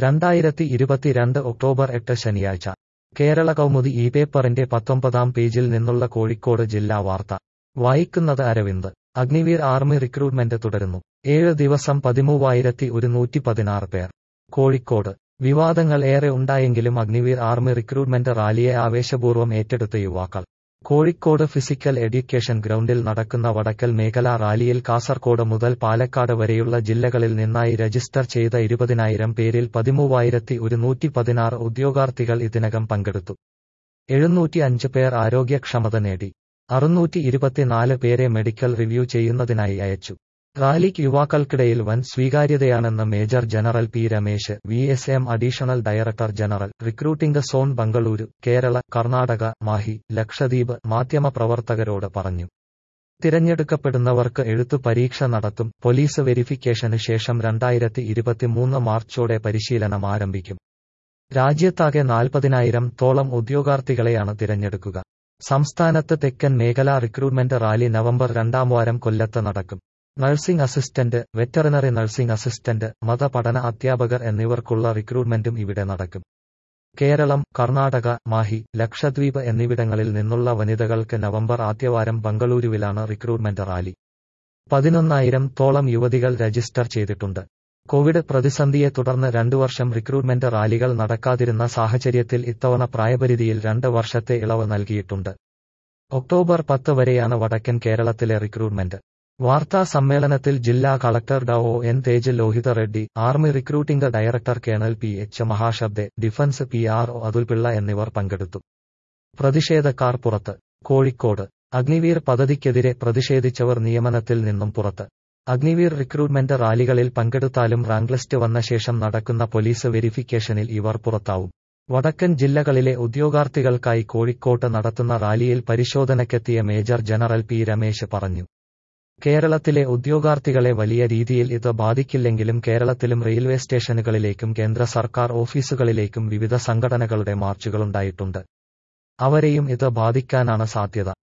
രണ്ടായിരത്തി ഇരുപത്തിരണ്ട് ഒക്ടോബർ എട്ട് ശനിയാഴ്ച കേരള കൗമുദി ഈ പേപ്പറിന്റെ പത്തൊമ്പതാം പേജിൽ നിന്നുള്ള കോഴിക്കോട് ജില്ലാ വാർത്ത വായിക്കുന്നത് അരവിന്ദ് അഗ്നിവീർ ആർമി റിക്രൂട്ട്മെന്റ് തുടരുന്നു ഏഴ് ദിവസം പതിമൂവായിരത്തി ഒരുന്നൂറ്റി പതിനാറ് പേർ കോഴിക്കോട് വിവാദങ്ങൾ ഏറെ ഉണ്ടായെങ്കിലും അഗ്നിവീർ ആർമി റിക്രൂട്ട്മെന്റ് റാലിയെ ആവേശപൂർവ്വം ഏറ്റെടുത്ത യുവാക്കൾ കോഴിക്കോട് ഫിസിക്കൽ എഡ്യൂക്കേഷൻ ഗ്രൗണ്ടിൽ നടക്കുന്ന വടക്കൽ മേഖലാ റാലിയിൽ കാസർകോട് മുതൽ പാലക്കാട് വരെയുള്ള ജില്ലകളിൽ നിന്നായി രജിസ്റ്റർ ചെയ്ത ഇരുപതിനായിരം പേരിൽ പതിമൂവായിരത്തി ഒരുന്നൂറ്റി പതിനാറ് ഉദ്യോഗാർത്ഥികൾ ഇതിനകം പങ്കെടുത്തു എഴുന്നൂറ്റി അഞ്ച് പേർ ആരോഗ്യക്ഷമത നേടി അറുന്നൂറ്റി ഇരുപത്തിനാല് പേരെ മെഡിക്കൽ റിവ്യൂ ചെയ്യുന്നതിനായി അയച്ചു റാലിക്ക് യുവാക്കൾക്കിടയിൽ വൻ സ്വീകാര്യതയാണെന്ന് major general P Ramesh V S M additional director general recruiting zone Bengaluru Kerala Karnataka Mahe Lakshadweep മാധ്യമപ്രവർത്തകരോട് പറഞ്ഞു തിരഞ്ഞെടുക്കപ്പെടുന്നവർക്ക് എഴുത്തു പരീക്ഷ നടത്തും പോലീസ് വെരിഫിക്കേഷന് ശേഷം രണ്ടായിരത്തി ഇരുപത്തിമൂന്ന് മാർച്ചോടെ പരിശീലനം ആരംഭിക്കും രാജ്യത്താകെ നാൽപ്പതിനായിരം തോളം ഉദ്യോഗാർത്ഥികളെയാണ് തിരഞ്ഞെടുക്കുക സംസ്ഥാനത്ത് തെക്കൻ മേഖലാ റിക്രൂട്ട്മെന്റ് റാലി നവംബർ രണ്ടാം വാരം കൊല്ലത്ത് നടക്കും nursing assistant veterinary nursing assistant മതപഠന അധ്യാപകർ എന്നിവർക്കുള്ള റിക്രൂട്ട്മെന്റും ഇവിടെ നടക്കും കേരളം കർണാടക മാഹി ലക്ഷദ്വീപ് എന്നിവിടങ്ങളിൽ നിന്നുള്ള വനിതകൾക്ക് നവംബർ ആദ്യവാരം ബംഗളൂരുവിലാണ് റിക്രൂട്ട്മെന്റ് റാലി പതിനൊന്നായിരം തോളം യുവതികൾ രജിസ്റ്റർ ചെയ്തിട്ടുണ്ട് കോവിഡ് പ്രതിസന്ധിയെ തുടർന്ന് രണ്ടു വർഷം റിക്രൂട്ട്മെന്റ് റാലികൾ നടക്കാതിരുന്ന സാഹചര്യത്തിൽ ഇത്തവണ പ്രായപരിധിയിൽ രണ്ട് വർഷത്തെ ഇളവ് നൽകിയിട്ടുണ്ട് ഒക്ടോബർ പത്ത് വരെയാണ് വടക്കൻ കേരളത്തിലെ റിക്രൂട്ട്മെന്റ് വാർത്താ സമ്മേളനത്തിൽ ജില്ലാ കളക്ടർ ഡ ഒ N Tej Lohitha Reddy army recruiting director colonel P H Mahashabde defence P R O Atul Pillai എന്നിവർ പങ്കെടുത്തു പ്രതിഷേധക്കാർ പുറത്ത് കോഴിക്കോട് അഗ്നിവീർ പദ്ധതിക്കെതിരെ പ്രതിഷേധിച്ചവർ നിയമനത്തിൽ നിന്നും പുറത്ത് അഗ്നിവീർ റിക്രൂട്ട്മെന്റ് റാലികളിൽ പങ്കെടുത്താലും റാങ്ക് ലിസ്റ്റ് വന്ന ശേഷം നടക്കുന്ന പോലീസ് വെരിഫിക്കേഷനിൽ ഇവർ പുറത്താവും വടക്കൻ ജില്ലകളിലെ ഉദ്യോഗാർത്ഥികൾക്കായി കോഴിക്കോട്ട് നടത്തുന്ന റാലിയിൽ പരിശോധനയ്ക്കെത്തിയ മേജർ ജനറൽ പി രമേശ് പറഞ്ഞു കേരളത്തിലെ ഉദ്യോഗാർത്ഥികളെ വലിയ രീതിയിൽ ഇത് ബാധിക്കില്ലെങ്കിലും കേരളത്തിലും റെയിൽവേ സ്റ്റേഷനുകളിലേക്കും കേന്ദ്ര സർക്കാർ ഓഫീസുകളിലേക്കും വിവിധ സംഘടനകളുടെ മാർച്ചുകളുണ്ടായിട്ടുണ്ട് അവരെയും ഇത് ബാധിക്കാനാണ് സാധ്യത